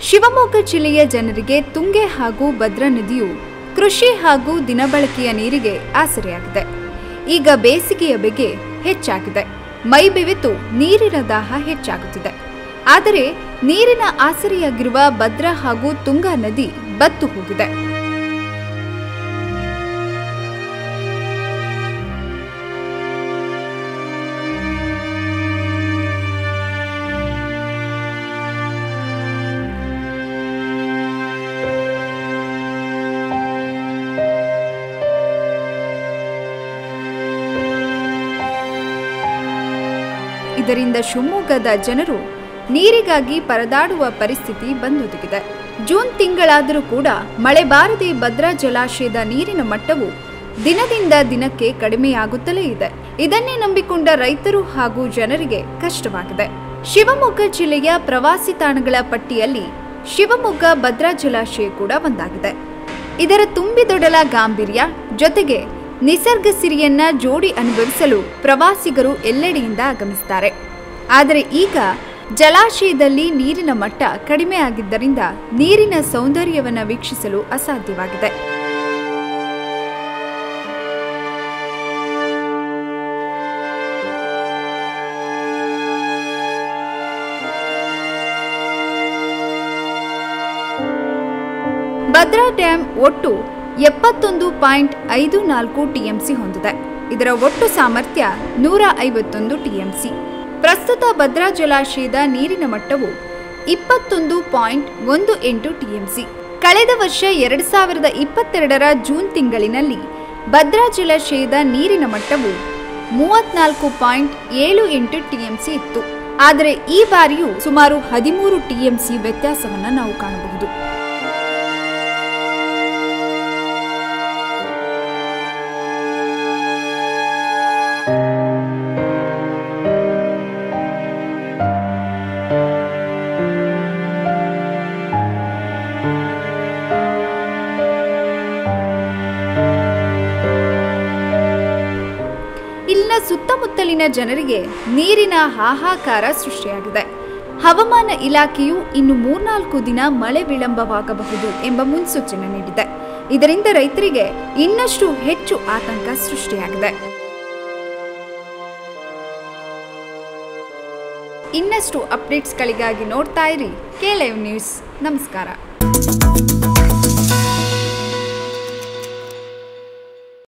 ಶಿವಮೊಗ್ಗ ಜಿಲ್ಲೆಯ ಜನರಿಗೆ ತುಂಗೆ ಹಾಗೂ ಭದ್ರಾ ನದಿಯು ಕೃಷಿ ಹಾಗೂ ದಿನಬಳಕೆಯ ನೀರಿಗೆ ಆಸರೆಯಾಗಿದೆ ಈಗ ಬೇಸಿಗೆಯ ಬೆಗೆ ಹೆಚ್ಚಾಗಿದೆ ಮೈ ಬೆವೆತು ನೀರಿನ ದಾಹ ಹೆಚ್ಚಾಗುತ್ತಿದೆ ಆದರೆ ನೀರಿನ ಆಸರೆಯಾಗಿರುವ ಭದ್ರಾ ಹಾಗೂ ತುಂಗಾ ನದಿ ಬತ್ತು ಹೋಗಿದೆ ಇದರಿಂದ ಶಿವಮೊಗ್ಗದ ಜನರು ನೀರಿಗಾಗಿ ಪರದಾಡುವ ಪರಿಸ್ಥಿತಿ ಬಂದೊದಗಿದೆ ಜೂನ್ ತಿಂಗಳಾದರೂ ಕೂಡ ಮಳೆ ಬಾರದೆ ಭದ್ರಾ ಜಲಾಶಯದ ನೀರಿನ ಮಟ್ಟವು ದಿನದಿಂದ ದಿನಕ್ಕೆ ಕಡಿಮೆಯಾಗುತ್ತಲೇ ಇದೆ ಇದನ್ನೇ ನಂಬಿಕೊಂಡ ರೈತರು ಹಾಗೂ ಜನರಿಗೆ ಕಷ್ಟವಾಗಿದೆ ಶಿವಮೊಗ್ಗ ಜಿಲ್ಲೆಯ ಪ್ರವಾಸಿ ತಾಣಗಳ ಪಟ್ಟಿಯಲ್ಲಿ ಶಿವಮೊಗ್ಗ ಭದ್ರಾ ಜಲಾಶಯ ಕೂಡ ಒಂದಾಗಿದೆ ಇದರ ತುಂಬಿದೊಡಲ ಗಾಂಭೀರ್ಯ ಜೊತೆಗೆ ನಿಸರ್ಗ ಸಿರಿಯನ್ನ ಜೋಡಿ ಅನುಭವಿಸಲು ಪ್ರವಾಸಿಗರು ಎಲ್ಲೆಡೆಯಿಂದ ಆಗಮಿಸುತ್ತಾರೆ ಆದರೆ ಈಗ ಜಲಾಶಯದಲ್ಲಿ ನೀರಿನ ಮಟ್ಟ ಕಡಿಮೆ ಆಗಿದ್ದರಿಂದ ನೀರಿನ ಸೌಂದರ್ಯವನ್ನು ವೀಕ್ಷಿಸಲು ಅಸಾಧ್ಯವಾಗಿದೆ ಭದ್ರಾ ಡ್ಯಾಂ ಒಟ್ಟು ಎಪ್ಪತ್ತೊಂದು ಪಾಯಿಂಟ್ ಐದು ನಾಲ್ಕು ಟಿಎಂಸಿ ಹೊಂದಿದೆ ಇದರ ಒಟ್ಟು ಸಾಮರ್ಥ್ಯ ನೂರ ಐವತ್ತೊಂದು ಟಿಎಂಸಿ ಪ್ರಸ್ತುತ ಭದ್ರಾ ಜಲಾಶಯದ ನೀರಿನ ಮಟ್ಟವು ಇಪ್ಪತ್ತೊಂದು ಪಾಯಿಂಟ್ ಒಂದು ಎಂಟು ಟಿಎಂಸಿ ಕಳೆದ ವರ್ಷ ಎರಡು ಸಾವಿರದ ಇಪ್ಪತ್ತೆರಡರ ಜೂನ್ ತಿಂಗಳಿನಲ್ಲಿ ಭದ್ರಾ ಜಲಾಶಯದ ನೀರಿನ ಮಟ್ಟವು ಮೂವತ್ನಾಲ್ಕು ಪಾಯಿಂಟ್ ಏಳು ಎಂಟು ಟಿಎಂಸಿ ಇತ್ತು ಆದರೆ ಈ ಬಾರಿಯೂ ಸುಮಾರು ಹದಿಮೂರು ಟಿಎಂಸಿ ವ್ಯತ್ಯಾಸವನ್ನು ನಾವು ಕಾಣಬಹುದು ಇಲ್ಲಿನ ಸುತ್ತಮುತ್ತಲಿನ ಜನರಿಗೆ ನೀರಿನ ಹಾಹಾಕಾರ ಸೃಷ್ಟಿಯಾಗಿದೆ ಹವಾಮಾನ ಇಲಾಖೆಯು ಇನ್ನು ಮೂರ್ನಾಲ್ಕು ದಿನ ಮಳೆ ವಿಳಂಬವಾಗಬಹುದು ಎಂಬ ಮುನ್ಸೂಚನೆ ನೀಡಿದೆ ಇದರಿಂದ ರೈತರಿಗೆ ಇನ್ನಷ್ಟು ಹೆಚ್ಚು ಆತಂಕ ಸೃಷ್ಟಿಯಾಗಿದೆ ಇನ್ನಷ್ಟು ಅಪ್ಡೇಟ್ಸ್ಗಳಿಗಾಗಿ ನೋಡ್ತಾ ಇರಿ ಕೆ ಲೈವ್ ನ್ಯೂಸ್ ನಮಸ್ಕಾರ